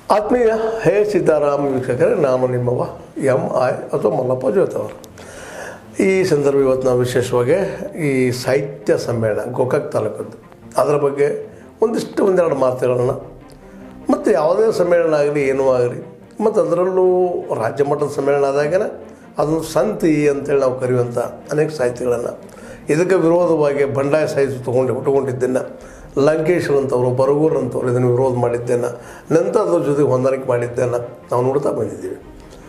ಆತ್ಮೀಯ ಹೇ ಸಿದ್ದಾರಾಮ್ ವೀಕ್ಷಕರೇ ನಾನು ನಿಮ್ಮವ ಎಂ ಐ ಅಥವಾ ಮಲ್ಲಪ್ಪ ಜೋತವರು ಈ ಸಂದರ್ಭ ಇವತ್ತು ನಾವು ವಿಶೇಷವಾಗಿ ಈ ಸಾಹಿತ್ಯ ಸಮ್ಮೇಳನ ಗೋಕಾಕ್ ತಾಲೂಕದ್ದು ಅದರ ಬಗ್ಗೆ ಒಂದಿಷ್ಟು ಒಂದೆರಡು ಮಾತುಗಳನ್ನು ಮತ್ತು ಯಾವುದೇ ಸಮ್ಮೇಳನ ಆಗಲಿ ಏನೂ ಆಗಲಿ ಮತ್ತು ಅದರಲ್ಲೂ ರಾಜ್ಯ ಮಟ್ಟದ ಸಮ್ಮೇಳನ ಆದಾಗನ ಅದೊಂದು ಸಂತಿ ಅಂತೇಳಿ ನಾವು ಕರೆಯುವಂಥ ಅನೇಕ ಸಾಹಿತ್ಯಗಳನ್ನು ಇದಕ್ಕೆ ವಿರೋಧವಾಗಿ ಬಂಡಾಯ ಸಾಹಿತ್ಯ ತೊಗೊಂಡು ಉಟ್ಕೊಂಡಿದ್ದನ್ನು ಲಂಕೇಶ್ವರ್ ಅಂತವರು ಬರಗೂರ್ ಅಂತವರು ಇದನ್ನು ವಿರೋಧ ಮಾಡಿದ್ದೇನೆ ನಂತರ ಅದ್ರ ಜೊತೆ ಹೊಂದಾಣಿಕೆ ಮಾಡಿದ್ದೇನೆ ನಾವು ನೋಡ್ತಾ ಬಂದಿದ್ದೀವಿ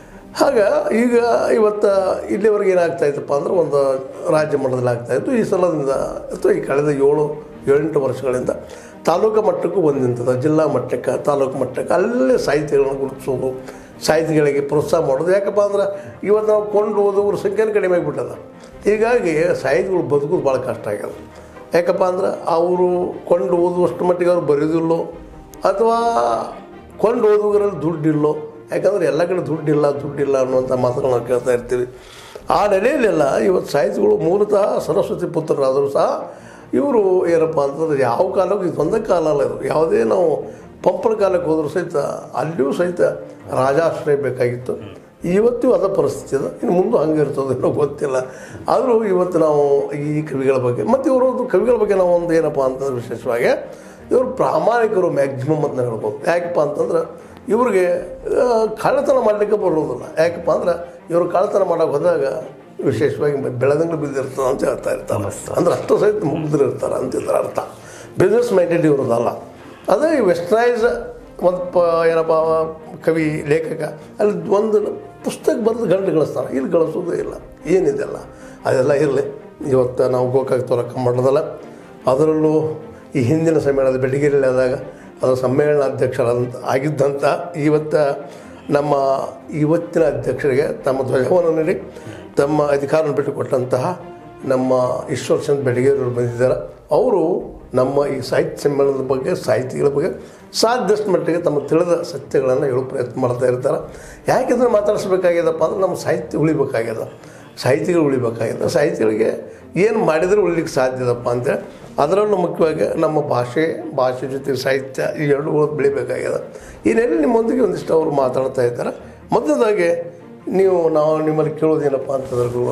ಆಗ ಈಗ ಇವತ್ತು ಇಲ್ಲಿವರೆಗೆ ಏನಾಗ್ತಾ ಇತ್ತಪ್ಪ ಅಂದ್ರೆ ಒಂದು ರಾಜ್ಯ ಮಟ್ಟದಲ್ಲಿ ಆಗ್ತಾಯಿತ್ತು ಈ ಸಲದಿಂದ ಅಥವಾ ಈ ಕಳೆದ ಏಳು ಏಳೆಂಟು ವರ್ಷಗಳಿಂದ ತಾಲೂಕು ಮಟ್ಟಕ್ಕೂ ಬಂದು ನಿಂತದ ಜಿಲ್ಲಾ ಮಟ್ಟಕ್ಕೆ ತಾಲೂಕು ಮಟ್ಟಕ್ಕೆ ಅಲ್ಲೇ ಸಾಹಿತ್ಯಗಳನ್ನು ಗುರುತಿಸೋದು ಸಾಹಿತಿಗಳಿಗೆ ಪ್ರೋತ್ಸಾಹ ಮಾಡೋದು ಯಾಕಪ್ಪ ಅಂದ್ರೆ ಇವತ್ತು ನಾವು ಕೊಂಡು ಓದೋದ್ರ ಸಂಖ್ಯೆನೇ ಕಡಿಮೆ ಆಗಿಬಿಟ್ಟದ ಹೀಗಾಗಿ ಸಾಹಿತಿಗಳು ಬದುಕೋದು ಭಾಳ ಕಷ್ಟ ಆಗ್ಯದ ಯಾಕಪ್ಪ ಅಂದ್ರೆ ಅವರು ಕೊಂಡು ಓದುವಷ್ಟು ಮಟ್ಟಿಗೆ ಅವ್ರು ಬರೆಯೋದಿಲ್ಲೋ ಅಥವಾ ಕೊಂಡು ಓದುಗರಲ್ಲಿ ದುಡ್ಡಿಲ್ಲೋ ಯಾಕಂದ್ರೆ ಎಲ್ಲ ಕಡೆ ದುಡ್ಡಿಲ್ಲ ದುಡ್ಡಿಲ್ಲ ಅನ್ನುವಂಥ ಮಾತುಗಳನ್ನ ನಾವು ಕೇಳ್ತಾ ಇರ್ತೀವಿ ಆ ನೆಲೆಯಲ್ಲೆಲ್ಲ ಇವತ್ತು ಸಾಹಿತಿಗಳು ಮೂಲತಃ ಸರಸ್ವತಿ ಪುತ್ರರಾದರೂ ಸಹ ಇವರು ಏನಪ್ಪ ಅಂತಂದ್ರೆ ಯಾವ ಕಾಲಕ್ಕೂ ಇದು ಒಂದೇ ಕಾಲ ಅಲ್ಲ ಇದು ಯಾವುದೇ ನಾವು ಪಂಪನ ಕಾಲಕ್ಕೆ ಹೋದರೂ ಸಹಿತ ಅಲ್ಲಿಯೂ ಸಹಿತ ರಾಜಾಶ್ರಯ ಬೇಕಾಗಿತ್ತು ಇವತ್ತು ಅದ ಪರಿಸ್ಥಿತಿ ಅದ ಇನ್ನು ಮುಂದೆ ಹಂಗೆ ಇರ್ತದೆ ಏನೋ ಗೊತ್ತಿಲ್ಲ ಆದರೂ ಇವತ್ತು ನಾವು ಈ ಕವಿಗಳ ಬಗ್ಗೆ ಮತ್ತು ಇವರು ಕವಿಗಳ ಬಗ್ಗೆ ನಾವು ಒಂದು ಏನಪ್ಪ ಅಂತಂದ್ರೆ ವಿಶೇಷವಾಗಿ ಇವರು ಪ್ರಾಮಾಣಿಕರು ಮ್ಯಾಕ್ಸಿಮಮ್ ಅಂತ ಹೇಳ್ಬೋದು ಯಾಕಪ್ಪ ಅಂತಂದ್ರೆ ಇವ್ರಿಗೆ ಆ, ಕಳ್ಳತನ ಮಾಡಲಿಕ್ಕೆ ಬರೋದಿಲ್ಲ ಯಾಕಪ್ಪ ಅಂದ್ರೆ ಇವರು ಕಳ್ಳತನ ಮಾಡೋಕೆ ಹೋದಾಗ ವಿಶೇಷವಾಗಿ ಬೆಳೆದಂಗಳು ಬಿದ್ದಿರ್ತದೆ ಅಂತ ಹೇಳ್ತಾ ಇರ್ತಾರೆ ಅಂದ್ರೆ ಅಷ್ಟು ಸಹಿತ ಮುಗ್ದ್ರು ಇರ್ತಾರೆ ಅಂತಿದ್ರ ಅರ್ಥ ಬಿಸ್ನೆಸ್ ಮೈಂಡೆಡ್ ಇವ್ರದ್ದಲ್ಲ ಅದೇ ಈ ವೆಸ್ಟರ್ನೈಸ್ ಒಂದು ಪ ಏನಪ್ಪ ಕವಿ ಲೇಖಕ ಅಲ್ಲಿ ಒಂದು ಪುಸ್ತಕ ಬರೆದು ಗಂಟು ಗಳಿಸ್ತಾರೆ ಇಲ್ಲಿ ಗಳಿಸೋದೇ ಇಲ್ಲ ಏನಿದೆಲ್ಲ ಅದೆಲ್ಲ ಇರಲಿ ಇವತ್ತು ನಾವು ಗೋಕಾಕ್ ತೋರಕ ಮಾಡೋದಲ್ಲ ಅದರಲ್ಲೂ ಈ ಹಿಂದಿನ ಸಮ್ಮೇಳನದ ಬೆಳಗಿರಿಯಲ್ಲಿ ಆದಾಗ ಅದರ ಸಮ್ಮೇಳನ ಅಧ್ಯಕ್ಷರಂತ ಆಗಿದ್ದಂಥ ಇವತ್ತು ನಮ್ಮ ಇವತ್ತಿನ ಅಧ್ಯಕ್ಷರಿಗೆ ತಮ್ಮ ಧ್ವಜವನ್ನು ನೀಡಿ ತಮ್ಮ ಅಧಿಕಾರವನ್ನು ಬಿಟ್ಟುಕೊಟ್ಟಂತಹ ನಮ್ಮ ಈಶ್ವರ್ ಚಂದ್ ಬೆಳಗೇರವರು ಬಂದಿದ್ದಾರೆ ಅವರು ನಮ್ಮ ಈ ಸಾಹಿತ್ಯ ಸಮ್ಮೇಳನದ ಬಗ್ಗೆ ಸಾಹಿತಿಗಳ ಬಗ್ಗೆ ಸಾಧ್ಯಷ್ಟು ಮಟ್ಟಿಗೆ ತಮ್ಮ ತಿಳಿದ ಸತ್ಯಗಳನ್ನು ಹೇಳೋ ಪ್ರಯತ್ನ ಮಾಡ್ತಾ ಇರ್ತಾರೆ ಯಾಕೆಂದ್ರೆ ಮಾತಾಡಿಸ್ಬೇಕಾಗ್ಯದಪ್ಪ ಅಂದ್ರೆ ನಮ್ಮ ಸಾಹಿತ್ಯ ಉಳಿಬೇಕಾಗ್ಯದ ಸಾಹಿತಿಗಳು ಉಳಿಬೇಕಾಗಿದೆ ಸಾಹಿತಿಗಳಿಗೆ ಏನು ಮಾಡಿದರೆ ಉಳಿಲಿಕ್ಕೆ ಸಾಧ್ಯದಪ್ಪ ಅಂತೇಳಿ ಅದರಲ್ಲೂ ಮುಖ್ಯವಾಗಿ ನಮ್ಮ ಭಾಷೆ ಭಾಷೆ ಜೊತೆ ಸಾಹಿತ್ಯ ಈ ಎರಡು ಬೆಳಿಬೇಕಾಗ್ಯದ ಈ ನೆಲೆ ನಿಮ್ಮೊಂದಿಗೆ ಒಂದಿಷ್ಟು ಅವರು ಮಾತಾಡ್ತಾ ಇದ್ದಾರೆ ಮೊದಲದಾಗಿ ನೀವು ನಾವು ನಿಮ್ಮಲ್ಲಿ ಕೇಳೋದೇನಪ್ಪ ಅಂತಂದ್ರೆ ಗುರುವ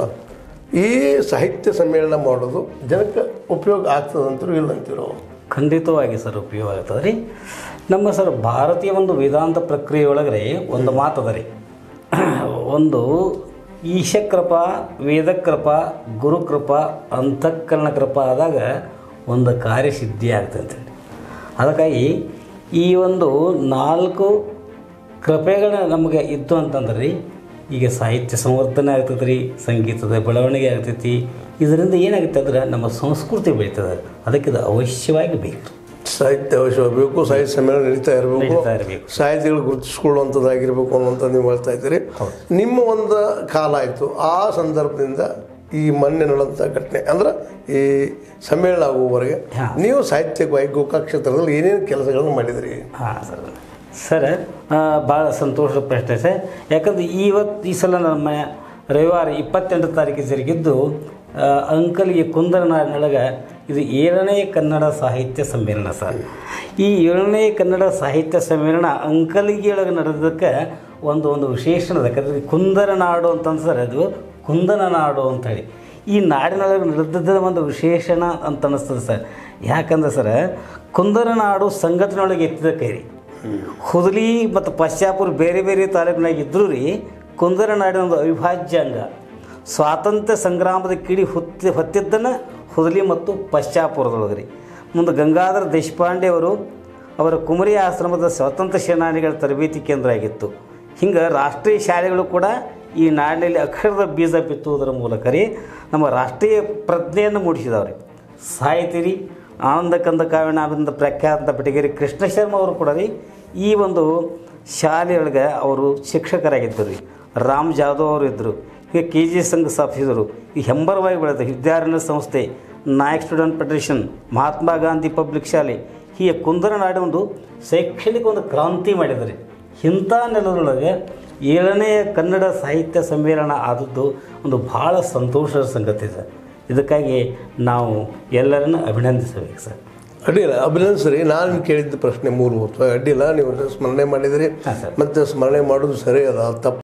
ಈ ಸಾಹಿತ್ಯ ಸಮ್ಮೇಳನ ಮಾಡೋದು ಜನಕ್ಕೆ ಉಪಯೋಗ ಆಗ್ತದಂತರೂ ಇಲ್ಲ ಅಂತೀರೋ ಖಂಡಿತವಾಗಿ ಸರ್ ಉಪಯೋಗ ಆಗ್ತದೆ ರೀ ನಮ್ಮ ಸರ್ ಭಾರತೀಯ ಒಂದು ವೇದಾಂತ ಪ್ರಕ್ರಿಯೆ ಒಳಗಡೆ ಒಂದು ಮಾತದ ರೀ ಒಂದು ಈಶಕೃಪ ವೇದಕೃಪ ಗುರುಕೃಪ ಅಂತಃಕರಣ ಕೃಪ ಆದಾಗ ಒಂದು ಕಾರ್ಯ ಸಿದ್ಧಿ ಆಗ್ತದೆ ಅಂತೇಳಿ ಅದಕ್ಕಾಗಿ ಈ ಒಂದು ನಾಲ್ಕು ಕೃಪೆಗಳ ನಮಗೆ ಇತ್ತು ಅಂತಂದ್ರೆ ರೀ ಈಗ ಸಾಹಿತ್ಯ ಸಂವರ್ಧನೆ ಆಗ್ತದೆ ರೀ ಸಂಗೀತದ ಬೆಳವಣಿಗೆ ಆಗ್ತೈತಿ ಇದರಿಂದ ಏನಾಗುತ್ತೆ ಅಂದ್ರೆ ನಮ್ಮ ಸಂಸ್ಕೃತಿ ಬೆಳೀತದೆ ಅದಕ್ಕೆ ಇದು ಅವಶ್ಯವಾಗಿ ಬೇಕು ಸಾಹಿತ್ಯ ಅವಶ್ಯವಾಗಿ ಬೇಕು ಸಾಹಿತ್ಯ ಸಮ್ಮೇಳನ ನಡೀತಾ ಇರಬೇಕು ನಡೀತಾ ಇರಬೇಕು ಸಾಹಿತಿಗಳು ಗುರುತಿಸ್ಕೊಳ್ಳುವಂಥದ್ದಾಗಿರ್ಬೇಕು ಅನ್ನುವಂಥ ನೀವು ಹೇಳ್ತಾ ಇದ್ದೀರಿ ನಿಮ್ಮ ಒಂದು ಕಾಲ ಆಯಿತು ಆ ಸಂದರ್ಭದಿಂದ ಈ ಮೊನ್ನೆ ನಡೆದಂಥ ಘಟನೆ ಅಂದ್ರೆ ಈ ಸಮ್ಮೇಳನ ಆಗುವವರೆಗೆ ಹಾ. ನೀವು ಸಾಹಿತ್ಯವಾಗಿ ಗೋಕಾಕ್ ಕ್ಷೇತ್ರದಲ್ಲಿ ಏನೇನು ಕೆಲಸಗಳನ್ನು ಮಾಡಿದಿರಿ ಹಾಂ ಸರ್ ಸರ್ ಭಾಳ ಸಂತೋಷದ ಪ್ರಶ್ನೆ ಸರ್ ಯಾಕಂದ್ರೆ ಇವತ್ತು ಈ ಸಲ ನಮ್ಮ ರವಿವಾರ ಇಪ್ಪತ್ತೆಂಟು ತಾರೀಕಿಗೆ ಜರುಗಿದ್ದು ಆ, ಅಂಕಲಿಗೆ ಕುಂದರನಾಡಿನೊಳಗೆ ಇದು ಏಳನೇ ಕನ್ನಡ ಸಾಹಿತ್ಯ ಸಮ್ಮೇಳನ ಸರ್ ಈ ಏಳನೇ ಕನ್ನಡ ಸಾಹಿತ್ಯ ಸಮ್ಮೇಳನ ಅಂಕಲಿಗೆ ಒಳಗೆ ನಡೆದಕ್ಕೆ ಒಂದು ಒಂದು ವಿಶೇಷಣ ಅದ ಯಾಕಂದ್ರೆ ಕುಂದರ ನಾಡು ಅಂತಂದು ಸರ್ ಅದು ಕುಂದನ ನಾಡು ಅಂತೇಳಿ ಈ ನಾಡಿನೊಳಗೆ ನಡೆದದ ಒಂದು ವಿಶೇಷಣ ಅಂತ ಅನ್ನಿಸ್ತದೆ ಸರ್ ಯಾಕಂದ್ರೆ ಸರ್ ಕುಂದರ ನಾಡು ಸಂಘಟನೆಯೊಳಗೆ ಎತ್ತಿದ ಕೈ ರೀ ಹುದಲಿ ಮತ್ತು ಪಶ್ಚಾಪುರ ಬೇರೆ ಬೇರೆ ತಾಲೂಕಿನಾಗ ಇದ್ದರೂ ರೀ ಕುಂದರ ನಾಡಿನ ಒಂದು ಅವಿಭಾಜ್ಯ ಅಂಗ ಸ್ವಾತಂತ್ರ್ಯ ಸಂಗ್ರಾಮದ ಕಿಡಿ ಹೊತ್ತಿ ಹೊತ್ತಿದ್ದನ್ನು ಹುದಲಿ ಮತ್ತು ಪಶ್ಚಾಪುರದೊಳಗೆ ರೀ ಮುಂದೆ ಗಂಗಾಧರ ದೇಶಪಾಂಡೆ ಅವರು ಅವರ ಕುಮರಿ ಆಶ್ರಮದ ಸ್ವಾತಂತ್ರ್ಯ ಸೇನಾನಿಗಳ ತರಬೇತಿ ಕೇಂದ್ರ ಆಗಿತ್ತು ಹಿಂಗೆ ರಾಷ್ಟ್ರೀಯ ಶಾಲೆಗಳು ಕೂಡ ಈ ನಾಡಿನಲ್ಲಿ ಅಕ್ಷರದ ಬೀಜ ಬಿತ್ತುವುದರ ಮೂಲಕ ರೀ ನಮ್ಮ ರಾಷ್ಟ್ರೀಯ ಪ್ರಜ್ಞೆಯನ್ನು ಮೂಡಿಸಿದವ್ರಿ ಸಾಹಿತಿ ರೀ ಆನಂದ ಕಂದ ಕಾವ್ಯನಾಮದಿಂದ ಪ್ರಖ್ಯಾತ ಬೆಟಗೇರಿ ಕೃಷ್ಣ ಶರ್ಮ ಅವರು ಕೂಡ ರೀ ಈ ಒಂದು ಶಾಲೆಯೊಳಗೆ ಅವರು ಶಿಕ್ಷಕರಾಗಿದ್ದರು ರೀ ರಾಮ್ ಜಾಧವ್ ಅವರು ಇದ್ದರು ಈಗ ಕೆ ಜಿ ಸಂಘ ಸ್ಥಾಪಿಸಿದರು ಈ ಹೆಂಬರವಾಗಿ ಬೆಳೆದ ವಿದ್ಯಾರಣ್ಯ ಸಂಸ್ಥೆ Nayak student federation Mahatma Gandhi public ಶಾಲೆ ಹೀಗೆ ಕುಂದರನಾಡಿ ಒಂದು ಶೈಕ್ಷಣಿಕ ಒಂದು ಕ್ರಾಂತಿ ಮಾಡಿದ್ದಾರೆ ಇಂಥ ನೆಲದೊಳಗೆ ಏಳನೆಯ ಕನ್ನಡ ಸಾಹಿತ್ಯ ಸಮ್ಮೇಳನ ಆದದ್ದು ಒಂದು ಭಾಳ ಸಂತೋಷದ ಸಂಗತಿ ಸರ್ ಇದಕ್ಕಾಗಿ ನಾವು ಎಲ್ಲರನ್ನು ಅಭಿನಂದಿಸಬೇಕು ಸರ್ ಅಡ್ಡಿಲ್ಲ ಅಭಿನಂದಿಸ್ರಿ ನಾನು ಕೇಳಿದ್ದ ಪ್ರಶ್ನೆ ಮೂಲಭೂತ ಅಡ್ಡಿಲ್ಲ ನೀವು ಸ್ಮರಣೆ ಮಾಡಿದಿರಿ ಹಾಂ, ಸರ್. ಮತ್ತೆ ಸ್ಮರಣೆ ಮಾಡೋದು ಸರಿ ಅದ ತಪ್ಪು